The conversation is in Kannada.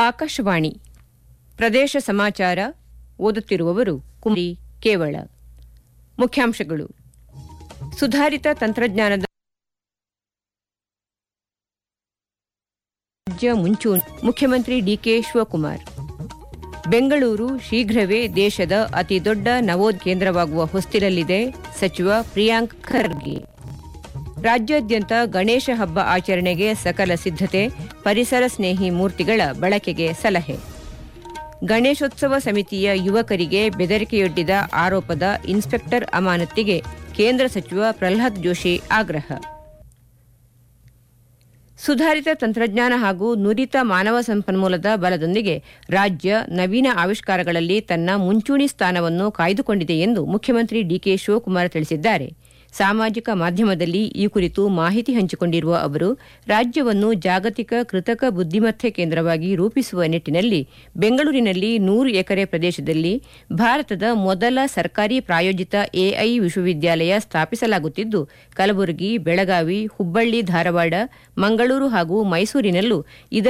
ಆಕಾಶವಾಣಿ ಪ್ರದೇಶ ಸಮಾಚಾರ ಓದುತ್ತಿರುವವರು ಕುಮಾರಿ ಕೇವಳ ಮುಖ್ಯಾಂಶಗಳು ಸುಧಾರಿತ ತಂತ್ರಜ್ಞಾನದ ರಾಜ್ಯ ಮುಂಚೂಣಿ ಮುಖ್ಯಮಂತ್ರಿ ಡಿಕೆ ಶಿವಕುಮಾರ್ ಬೆಂಗಳೂರು ಶೀಘ್ರವೇ ದೇಶದ ಅತಿ ದೊಡ್ಡ ನವೋದ್ ಕೇಂದ್ರವಾಗುವ ಹೊಸ್ತಿಲಲ್ಲಿದೆ ಸಚಿವ ಪ್ರಿಯಾಂಕ್ ಖರ್ಗೆ ರಾಜ್ಯಾದ್ಯಂತ ಗಣೇಶ ಹಬ್ಬ ಆಚರಣೆಗೆ ಸಕಲ ಸಿದ್ಧತೆ ಪರಿಸರ ಸ್ನೇಹಿ ಮೂರ್ತಿಗಳ ಬಳಕೆಗೆ ಸಲಹೆ ಗಣೇಶೋತ್ಸವ ಸಮಿತಿಯ ಯುವಕರಿಗೆ ಬೆದರಿಕೆಯೊಡ್ಡಿದ ಆರೋಪದ ಇನ್ಸ್ಪೆಕ್ಟರ್ ಅಮಾನತಿಗೆ ಕೇಂದ್ರ ಸಚಿವ ಪ್ರಹ್ಲಾದ್ ಜೋಶಿ ಆಗ್ರಹ ಸುಧಾರಿತ ತಂತ್ರಜ್ಞಾನ ಹಾಗೂ ನುರಿತ ಮಾನವ ಸಂಪನ್ಮೂಲದ ಬಲದೊಂದಿಗೆ ರಾಜ್ಯ ನವೀನ ಆವಿಷ್ಕಾರಗಳಲ್ಲಿ ತನ್ನ ಮುಂಚೂಣಿ ಸ್ಥಾನವನ್ನು ಕಾಯ್ದುಕೊಂಡಿದೆ ಎಂದು ಮುಖ್ಯಮಂತ್ರಿ ಡಿಕೆ ಶಿವಕುಮಾರ್ ತಿಳಿಸಿದ್ದಾರೆ ಸಾಮಾಜಿಕ ಮಾಧ್ಯಮದಲ್ಲಿ ಈ ಕುರಿತು ಮಾಹಿತಿ ಹಂಚಿಕೊಂಡಿರುವ ಅವರು ರಾಜ್ಯವನ್ನು ಜಾಗತಿಕ ಕೃತಕ ಬುದ್ದಿಮತ್ತೆ ಕೇಂದ್ರವಾಗಿ ರೂಪಿಸುವ ನಿಟ್ಟಿನಲ್ಲಿ ಬೆಂಗಳೂರಿನಲ್ಲಿ ನೂರು ಎಕರೆ ಪ್ರದೇಶದಲ್ಲಿ ಭಾರತದ ಮೊದಲ ಸರ್ಕಾರಿ ಪ್ರಾಯೋಜಿತ ಎಐ ವಿಶ್ವವಿದ್ಯಾಲಯ ಸ್ಥಾಪಿಸಲಾಗುತ್ತಿದ್ದು ಕಲಬುರಗಿ ಬೆಳಗಾವಿ ಹುಬ್ಬಳ್ಳಿ ಧಾರವಾಡ ಮಂಗಳೂರು ಹಾಗೂ ಮೈಸೂರಿನಲ್ಲೂ ಇದರ